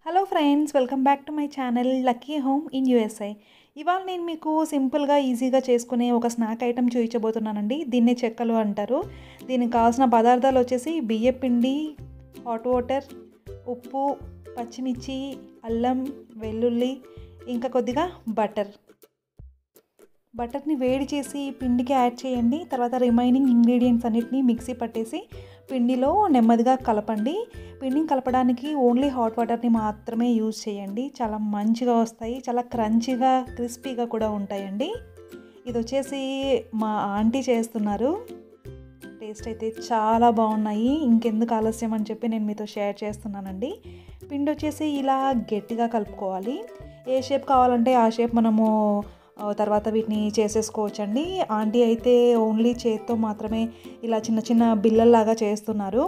hello friends welcome back to my channel lucky home in USA ఇవాళ నేను మీకు సింపుల్గా ఈజీగా చేసుకునే ఒక స్నాక్ ఐటెం చూపించబోతున్నానండి దీన్నే చెక్కలు అంటారు దీనికి కావాల్సిన పదార్థాలు వచ్చేసి బియ్య పిండి హాట్ వాటర్ ఉప్పు పచ్చిమిర్చి అల్లం వెల్లుల్లి ఇంకా కొద్దిగా బటర్ బటర్ని వేడి చేసి పిండికి యాడ్ చేయండి తర్వాత రిమైనింగ్ ఇంగ్రీడియంట్స్ అన్నిటిని మిక్సీ పట్టేసి పిండిలో నెమ్మదిగా కలపండి పిండిని కలపడానికి ఓన్లీ హాట్ వాటర్ని మాత్రమే యూజ్ చేయండి చాలా మంచిగా వస్తాయి చాలా క్రంచీగా క్రిస్పీగా కూడా ఉంటాయండి ఇది వచ్చేసి మా ఆంటీ చేస్తున్నారు టేస్ట్ అయితే చాలా బాగున్నాయి ఇంకెందుకు ఆలస్యం అని చెప్పి నేను మీతో షేర్ చేస్తున్నానండి పిండి వచ్చేసి ఇలా గట్టిగా కలుపుకోవాలి ఏ షేప్ కావాలంటే ఆ షేప్ మనము తర్వాత వీటిని చేసేసుకోవచ్చండి ఆంటీ అయితే ఓన్లీ చేత్తో మాత్రమే ఇలా చిన్న చిన్న బిల్లల్లాగా చేస్తున్నారు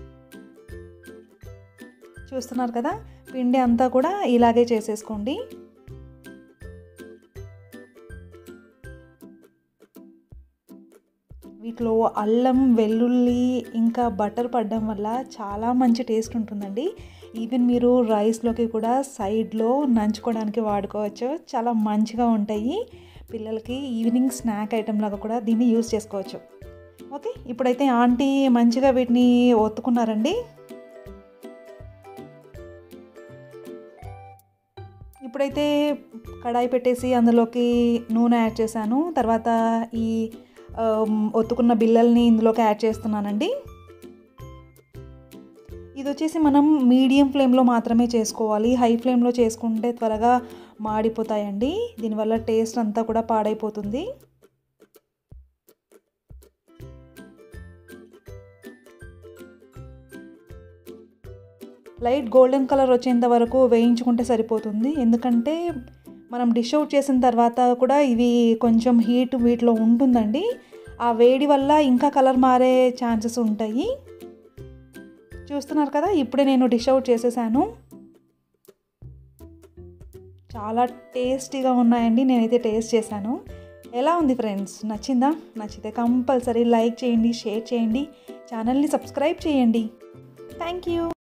చూస్తున్నారు కదా పిండి అంతా కూడా ఇలాగే చేసేసుకోండి వీటిలో అల్లం వెల్లుల్లి ఇంకా బటర్ పడడం వల్ల చాలా మంచి టేస్ట్ ఉంటుందండి ఈవెన్ మీరు రైస్లోకి కూడా సైడ్లో నంచుకోవడానికి వాడుకోవచ్చు చాలా మంచిగా ఉంటాయి పిల్లలకి ఈవినింగ్ స్నాక్ ఐటెం లాగా కూడా దీన్ని యూజ్ చేసుకోవచ్చు ఓకే ఇప్పుడైతే ఆంటీ మంచిగా వీటిని ఒత్తుకున్నారండి ఇప్పుడైతే కడాయి పెట్టేసి అందులోకి నూనె యాడ్ చేశాను తర్వాత ఈ ఒత్తుకున్న బిల్లల్ని ఇందులోకి యాడ్ చేస్తున్నానండి ఇది వచ్చేసి మనం మీడియం ఫ్లేమ్లో మాత్రమే చేసుకోవాలి హై ఫ్లేమ్లో చేసుకుంటే త్వరగా మాడిపోతాయండి దీనివల్ల టేస్ట్ అంతా కూడా పాడైపోతుంది లైట్ గోల్డెన్ కలర్ వచ్చేంత వరకు వేయించుకుంటే సరిపోతుంది ఎందుకంటే మనం డిష్ అవుట్ చేసిన తర్వాత కూడా ఇవి కొంచెం హీట్ వీటిలో ఉంటుందండి ఆ వేడి వల్ల ఇంకా కలర్ మారే ఛాన్సెస్ ఉంటాయి చూస్తున్నారు కదా ఇప్పుడే నేను డిష్ అవుట్ చేసేసాను చాలా టేస్టీగా ఉన్నాయండి నేనైతే టేస్ట్ చేశాను ఎలా ఉంది ఫ్రెండ్స్ నచ్చిందా నచ్చితే కంపల్సరీ లైక్ చేయండి షేర్ చేయండి ఛానల్ని సబ్స్క్రైబ్ చేయండి థ్యాంక్ యూ